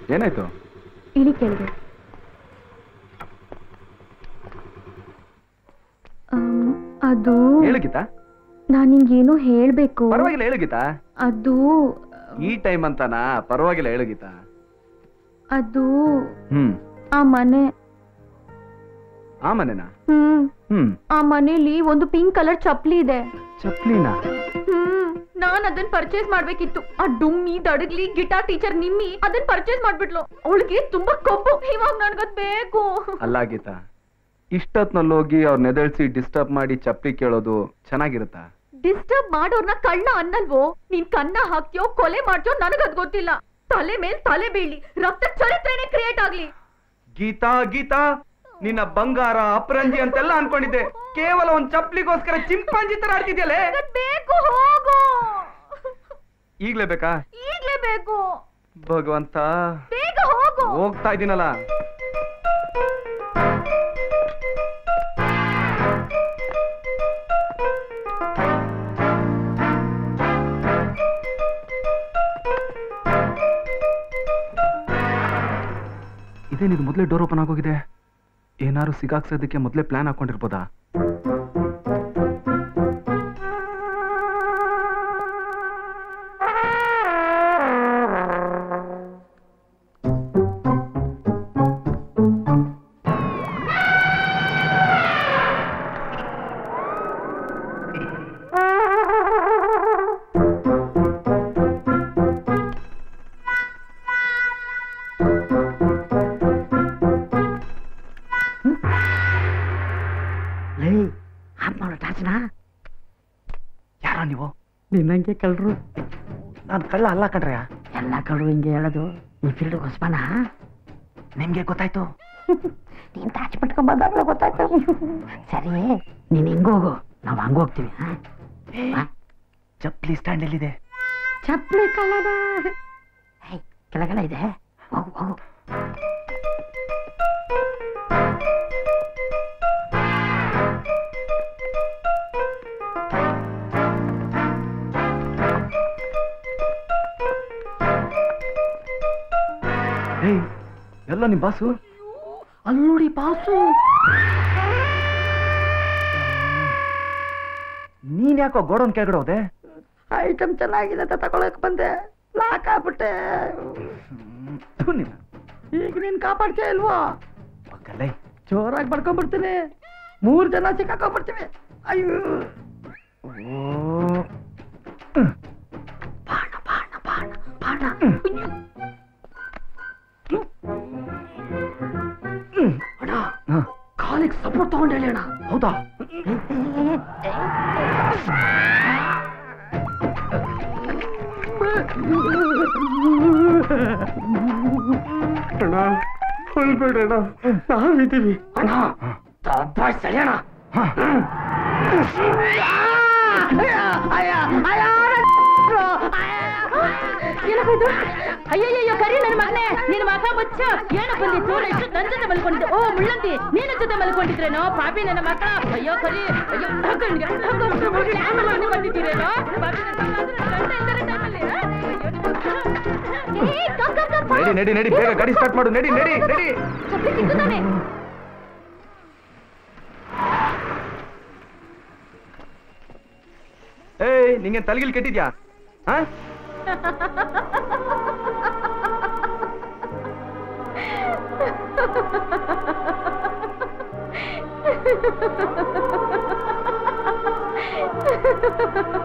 ಏನಾಯ್ತು ಇಳಿ ಕೆಳಗೆ ಆಮ್, ಅದು ಹೇಳು ಗೀತಾ ನಾನು ನಿಂಗೇನೋ ಹೇಳ್ಬೇಕು ಪರವಾಗಿಲ್ಲ ಹೇಳು ಗೀತಾ ಅದು ಈ ಟೈಮ್ ಅಂತಾನಾ ಪರವಾಗಿಲ್ಲ ಹೇಳು ಗೀತಾ ಅದು ಹ್ಮ್ ಆ ಮನೆ ಆ ಮನೆನಾ ಹ್ಮ್ ಹ್ಮ್ ಆ ಮನೇಲಿ ಒಂದು ಪಿಂಕ್ ಕಲರ್ ಚಪ್ಲಿ ಇದೆ ಚಪ್ಲಿನಾ ಹ್ಮ್ ನಾನ್ ಅದನ್ನ ಪರ್ಚೇಸ್ ಮಾಡ್ಬೇಕಿತ್ತು ಆ ಡುಮ್ಮಿ ದಡಗ್ಲಿ ಗಿಟಾರ್ ಟೀಚರ್ ನಿಮ್ಮಿ ಅದನ್ನ ಪರ್ಚೇಸ್ ಮಾಡ್ಬಿಟ್ಲು ಅವಳಿಗೆ ತುಂಬಾ ಕೊಬ್ಬು ಇವಾಗ ನನ್ಗದ್ ಬೇಕು ಅಲ್ಲ ಗೀತಾ ಇಷ್ಟೊತ್ನಲ್ಲಿ ಹೋಗಿ ಅವ್ರ ನೆದಳ್ಸಿ ಡಿಸ್ಟರ್ಬ್ ಮಾಡಿ ಚಪ್ಪಲಿ ಕೇಳೋದು ಚೆನ್ನಾಗಿರುತ್ತಾ ಡಿಸ್ಟರ್ಬ್ ಮಾಡೋರ್ನ ಕಳ್ಳ ಅನ್ನಲ್ವೋ ನೀನ್ ಕನ್ನ ಹಾಕ್ತಿಯೋ ಕೊಲೆ ಮಾಡ್ತೀಯೋ ನನಗದ್ ಗೊತ್ತಿಲ್ಲ ತಲೆ ಮೇಲ್ ತಲೆ ಬೀಳಿ ರಕ್ತ ಚರಿತ್ರೆನೇ ಕ್ರಿಯೇಟ್ ಆಗ್ಲಿ ಗೀತಾ ಗೀತಾ ನಿನ್ನ ಬಂಗಾರ ಅಪರಂಜಿ ಅಂತೆಲ್ಲ ಅನ್ಕೊಂಡಿದ್ದೆ ಕೇವಲ ಒಂದ್ ಚಪ್ಲಿಗೋಸ್ಕರ ಚಿಂಪಾಂಜಿ ತರ ಆಡ್ತಿದ್ಯಲ್ಲೇ ನನ್ಗದ್ ಬೇಕು ಹೋಗು ಈಗ್ಲೇ ಬೇಕಾ ಈಗ್ಲೇ ಬೇಕು ಭಗವಂತ ಬೇಗ ಹೋಗು ಹೋಗ್ತಾ ಇದೀನಲ್ಲ ಇದೇನಿದು ಮೊದಲೇ ಡೋರ್ ಓಪನ್ ಆಗೋಗಿದೆ ಏನಾದ್ರು ಸಿಗಾಕ್ಸೋದಕ್ಕೆ ಮೊದಲೇ ಪ್ಲಾನ್ ಹಾಕೊಂಡಿರ್ಬೋದಾ ಲೇ ಆಫ್ ಮಾಡೋ ಟಾರ್ಚ್ನ ಯಾರ ನೀವು ನಿನ್ನಂಗೆ ಕಳ್ರು ನಾನು ಕಳ್ಳ ಅಲ್ಲ ಕಣ್ರಯ್ಯ ಎಲ್ಲ ಕಳ್ರು ಹಿಂಗೆ ಹೇಳೋದು ಈ ಫೀಲ್ಡ್ ಹೊಸ್ಬನ ನಿಮ್ಗೆ ಗೊತ್ತಾಯ್ತು ನೀನ್ ಟಾರ್ಚ್ ಬಿಟ್ಕೊಂಡ್ ಬಂದಾಗ ಗೊತ್ತಾಯ್ತು ಸರಿ ನೀನ್ ಹಿಂಗೋಗು ನಾವು ಹಂಗೋಗ್ತೀವಿ ಹಾ? ಬಾ. ಚಪ್ಲಿ ಸ್ಟ್ಯಾಂಡ್ ಎಲ್ಲಿದೆ ಚಪ್ಪಲಿ ಕಳ್ಳನ ಏಯ್, ಕೆಳಗಡೆ ಇದೆ ಹೋಗು ಹೋಗು ಏಯ್ ಎಲ್ಲ ನಿಮ್ ಬಾಸು ಅಲ್ಲೋಡಿ ಬಾಸು ನೀನ್ ಯಾಕೋ ಗೋಡೌನ್ ಕೆಳಗಡೆ ಹೋದೆ ಐಟಮ್ ಚೆನ್ನಾಗಿದೆ ಅಂತ ತಗೊಳಕ್ ಬಂದೆ ಲಾಕ್ ಆಗ್ಬಿಟ್ಟೆ ಥು ನಿನ್ನ. ಈಗ ನೀನ್ ಕಾಪಾಡ್ತೀಯ ಇಲ್ವೋ ಮಕ್ಕಳೇ ಜೋರಾಗಿ ಬಡ್ಕೊಂಡ್ಬಿಡ್ತೀನಿ ಮೂರ್ ಜನ ಸಿಕ್ಕಾಕೊಂಡ್ಬಿಡ್ತೀವಿ ಅಯ್ಯೋ ಬಾಣ ಬಾಣ ಬಾಣ ಬಾಣ ಅಯ್ಯೋ. ಅಣ್ಣ ಹಾ, ಕಾಲಿಗೆ ಸಪೋರ್ಟ್ ತಗೊಂಡು ಹೇಳಿ ಅಣ್ಣ ಹೌದಾ ಅಣ್ಣ ಹೊಲ್ಬೇಡಣ್ಣ ನಾವಿದ್ದೀವಿ ಅಣ್ಣ ದಬ್ಬಾಯ್ ಸರಿಯಣ್ಣ ಏನಾಗೋಯ್ತು ಅಯ್ಯಯ್ಯೋ ಕರಿ ನನ್ನ ಮಗನೇ ನಿನ್ನ ಮಗ ಬಚ್ಚ ಏನು ಬಂದಿತ್ತು ಎಷ್ಟು ನನ್ನ ಜೊತೆ ಮಲ್ಕೊಂಡಿದ್ದೆ ಓ ಮುಳ್ಳಂದಿ ನೀನು ಜೊತೆ ಮಲ್ಕೊಂಡಿದ್ರೇನೋ ಪಾಪಿ ನನ್ನ ಮಕ್ಕಳ ಅಯ್ಯೋ ಕರಿ ಅಯ್ಯೋ ಕಣ್ಗೆ ಯಾಕೆ ಬಂದಿದ್ದೀರೇನೋ ಪಾಪಿ ನನ್ನ ಮಗ ಆದ್ರೆ ನನ್ನ ಗಂಡ ಇದ್ದಾರೆ ಟೈಮಲ್ಲಿ, ಆ? ಅಯ್ಯೋ, ನಿಮ್ಮ ಮಗ. ಏ, ಕ, ಕ, ಕ, ಕ. ನಡಿ ನಡಿ ನಡಿ ಬೇಗ ಗಾಡಿ ಸ್ಟಾರ್ಟ್ ಮಾಡು ನಡಿ ನಡಿ ನಡಿ ಚಪ್ಪಲಿ ಸಿಕ್ಕಿದ್ದಾನೆ. ಏಯ್ ನಿಂಗೆ ತಲೆಗಿಲ್ ಕೆಟ್ಟಿದ್ಯಾ ಹಾ Ha ha ha ha ha!